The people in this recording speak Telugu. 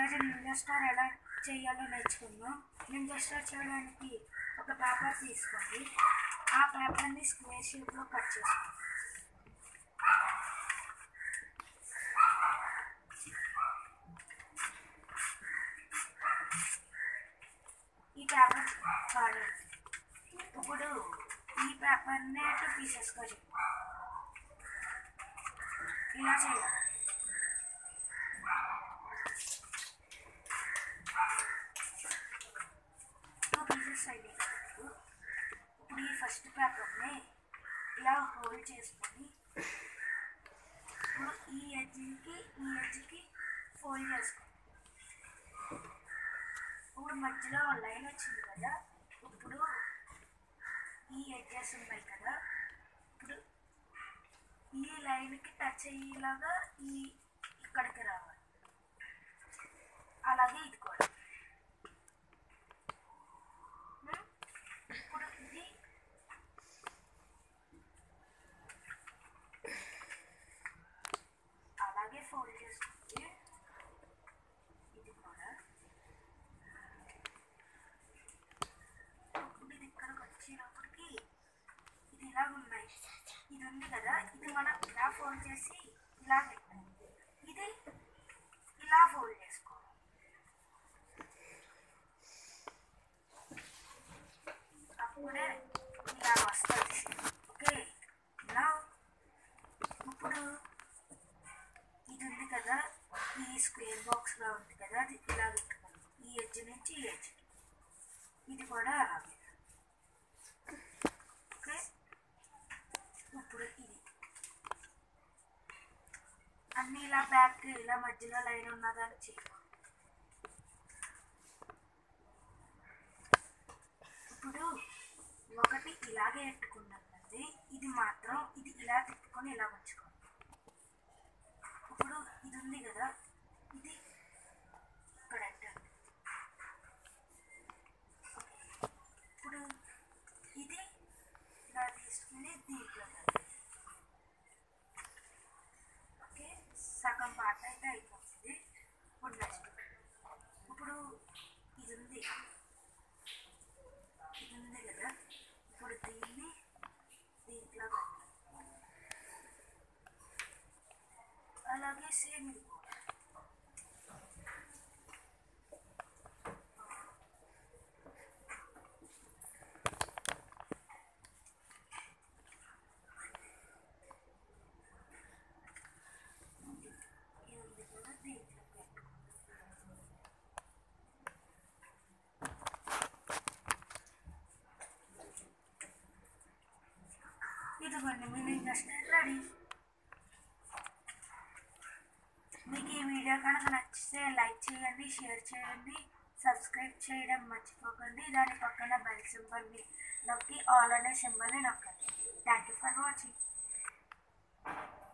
ఈరోజు నింజా స్టార్ ఎలా చేయాలో నేర్చుకుందాం నింజా స్టార్ చేయడానికి ఒక పేపర్ తీసుకోండి ఆ పేపర్ని స్క్వేర్ షేప్లో కట్ చేసుకోండి ఈ పేపర్ వాడండి ఇప్పుడు ఈ పేపర్ని టూ పీసెస్గా చెప్పండి ఇలా చేయాలి టూ పీసెస్ అయిపోయినప్పుడు ఇప్పుడు ఈ ఫస్ట్ పేపర్ని ఇలా హోల్డ్ చేసుకొని ఇప్పుడు ఈ ఎడ్జ్కి ఈ ఎడ్జ్కి ఫోల్డ్ చేసుకోండి ఇప్పుడు మధ్యలో లైన్ వచ్చింది కదా ఇప్పుడు ఈ ఎడ్జెస్ ఉన్నాయి కదా ఇప్పుడు ఈ లైన్కి టచ్ అయ్యేలాగా ఈ ఇక్కడికి రావాలి అలాగే ఇది కూడా ఉమ్, ఇప్పుడు ఇది అలాగే ఫోల్డ్ చేసుకుంటే ఇది కూడా ఇప్పుడు ఇది ఇక్కడికి వచ్చినప్పటికి ఇది ఇలాగ ఉన్నాయి ఇది ఉంది కదా ఇది మనం ఇలా ఫోల్డ్ చేసి ఇలా పెట్టాలి ఇది ఇలా ఫోల్డ్ చేసుకోవాలి అప్పుడే ఇలా వస్తుంది ఓకే ఇలా ఇప్పుడు ఇది ఉంది కదా ఈ స్క్వేర్ బాక్స్గా ఉంది కదా అది ఇలా పెట్టుకోండి ఈ ఎడ్జ్ నుంచి ఈ ఎడ్జ్ ఇది కూడా అలాగే ఓకే ఇప్పుడు ఇది అన్ని ఇలా బ్యాక్ ఇలా మధ్యలో లైన్ ఉన్నదాన్ని చేయాలి ఇప్పుడు ఒకటి ఇలాగే ఎట్టుకున్నాం కదండి ఇది మాత్రం ఇది ఇలా తిప్పుకొని ఇలా ఉంచుకోండి ఇప్పుడు ఇది ఉంది కదా ఇది ఇక్కడ ఎట్టండి ఇప్పుడు ఇది ఇలా తీసుకుని దీంట్లో పెట్టండి. ఓకే సగం పాట అయితే అయిపోతుంది ఇప్పుడు నెక్స్ట్ ఇప్పుడు ఇది ఉంది ఇది ఉంది కదా ఇప్పుడు దీన్ని దీంట్లో పెట్టండి. అలాగే సేమ్ ఇది కూడా. ఇది ఉంది కదా దీంట్లో పెట్టుకోండి. ఇదిగోండి మీ నింజా స్టార్ రెడీ మీకు ఈ వీడియో కనుక నచ్చితే లైక్ చేయండి షేర్ చేయండి సబ్స్క్రైబ్ చేయడం మర్చిపోకండి దాని పక్కన బెల్ సింబల్ని నొక్కి ఆల్ అనే సింబల్ని నొక్కండి థ్యాంక్ యూ ఫర్ వాచింగ్